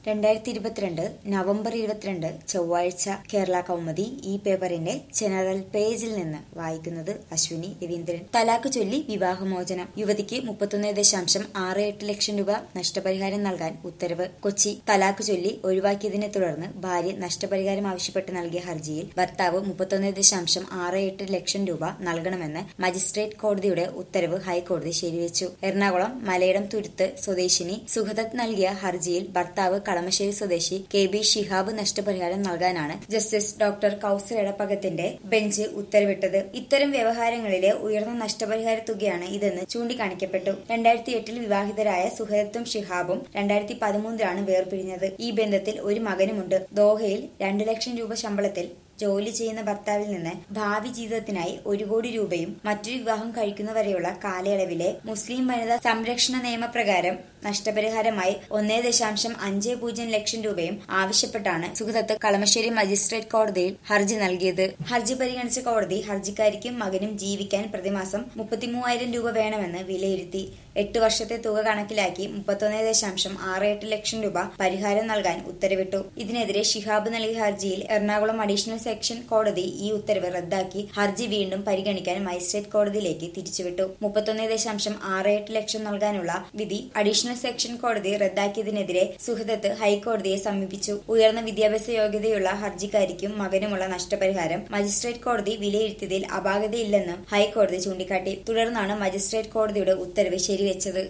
രണ്ടായിരത്തി ഇരുപത്തിരണ്ട് നവംബർ ഇരുപത്തിരണ്ട് ചൊവ്വാഴ്ച കേരള കൗമുദി ഈ പേപ്പറിന്റെ ജനറൽ പേജിൽ നിന്ന് വായിക്കുന്നത് അശ്വിനി രവീന്ദ്രൻ തലാക്ക് ചൊല്ലി വിവാഹമോചനം യുവതിക്ക് മുപ്പത്തൊന്ന് ദശാംശം ആറ് എട്ട് ലക്ഷം രൂപ നഷ്ടപരിഹാരം നൽകാൻ ഉത്തരവ് കൊച്ചി തലാക്ക് ചൊല്ലി ഒഴിവാക്കിയതിനെ തുടർന്ന് ഭാര്യ നഷ്ടപരിഹാരം ആവശ്യപ്പെട്ട് നൽകിയ ഹർജിയിൽ ഭർത്താവ് മുപ്പത്തൊന്ന് ദശാംശം ആറ് എട്ട് ലക്ഷം രൂപ നൽകണമെന്ന് മജിസ്ട്രേറ്റ് കോടതിയുടെ ഉത്തരവ് ഹൈക്കോടതി ശരിവെച്ചു എറണാകുളം മലയിടം തുരുത്ത് സ്വദേശിനി സുഹദത്ത് നൽകിയ ഹർജിയിൽ ഭർത്താവ് കളമശ്ശേരി സ്വദേശി കെ ബി ഷിഹാബ് നഷ്ടപരിഹാരം നൽകാനാണ് ജസ്റ്റിസ് ഡോക്ടർ കൌസർ എടപ്പകത്തിന്റെ ബെഞ്ച് ഉത്തരവിട്ടത് ഇത്തരം വ്യവഹാരങ്ങളിലെ ഉയർന്ന നഷ്ടപരിഹാര തുകയാണ് ഇതെന്ന് ചൂണ്ടിക്കാണിക്കപ്പെട്ടു രണ്ടായിരത്തി എട്ടിൽ വിവാഹിതരായ സുഹദത്തും ഷിഹാബും രണ്ടായിരത്തി പതിമൂന്നിലാണ് വേർപിരിഞ്ഞത് ഈ ബന്ധത്തിൽ ഒരു മകനുമുണ്ട് ദോഹയിൽ രണ്ടു ലക്ഷം രൂപ ശമ്പളത്തിൽ ജോലി ചെയ്യുന്ന ഭർത്താവിൽ നിന്ന് ഭാവി ജീവിതത്തിനായി ഒരു കോടി രൂപയും മറ്റൊരു വിവാഹം കഴിക്കുന്നവരെയുള്ള കാലയളവിലെ മുസ്ലിം വനിതാ സംരക്ഷണ നിയമപ്രകാരം നഷ്ടപരിഹാരമായി ഒന്നേ ദശാംശം അഞ്ച് പൂജ്യം ലക്ഷം രൂപയും ആവശ്യപ്പെട്ടാണ് സുഹൃത്ത് കളമശ്ശേരി മജിസ്ട്രേറ്റ് കോടതിയിൽ ഹർജി നൽകിയത് ഹർജി പരിഗണിച്ച കോടതി ഹർജിക്കാരിക്കും മകനും ജീവിക്കാൻ പ്രതിമാസം മുപ്പത്തിമൂവായിരം രൂപ വേണമെന്ന് വിലയിരുത്തി എട്ട് വർഷത്തെ തുക കണക്കിലാക്കി മുപ്പത്തൊന്ന് ദശാംശം ആറ് എട്ട് ലക്ഷം രൂപ പരിഹാരം നൽകാൻ ഉത്തരവിട്ടു ഇതിനെതിരെ ഷിഹാബ് നൽകിയ ഹർജിയിൽ എറണാകുളം അഡീഷണൽ സെക്ഷൻ കോടതി ഈ ഉത്തരവ് റദ്ദാക്കി ഹർജി വീണ്ടും പരിഗണിക്കാൻ മജിസ്ട്രേറ്റ് കോടതിയിലേക്ക് തിരിച്ചുവിട്ടു മുപ്പത്തൊന്ന് ദശാംശം ആറ് എട്ട് ലക്ഷം നൽകാനുള്ള വിധി അഡീഷണൽ സെക്ഷൻ കോടതി റദ്ദാക്കിയതിനെതിരെ സുഹൃത്ത് ഹൈക്കോടതിയെ സമീപിച്ചു ഉയർന്ന വിദ്യാഭ്യാസ യോഗ്യതയുള്ള ഹർജിക്കാരിക്കും മകനുമുള്ള നഷ്ടപരിഹാരം മജിസ്ട്രേറ്റ് കോടതി വിലയിരുത്തിയതിൽ അപാകതയില്ലെന്നും ഹൈക്കോടതി ചൂണ്ടിക്കാട്ടി തുടർന്നാണ് മജിസ്ട്രേറ്റ് കോടതിയുടെ ഉത്തരവ് ശരിവെച്ചത്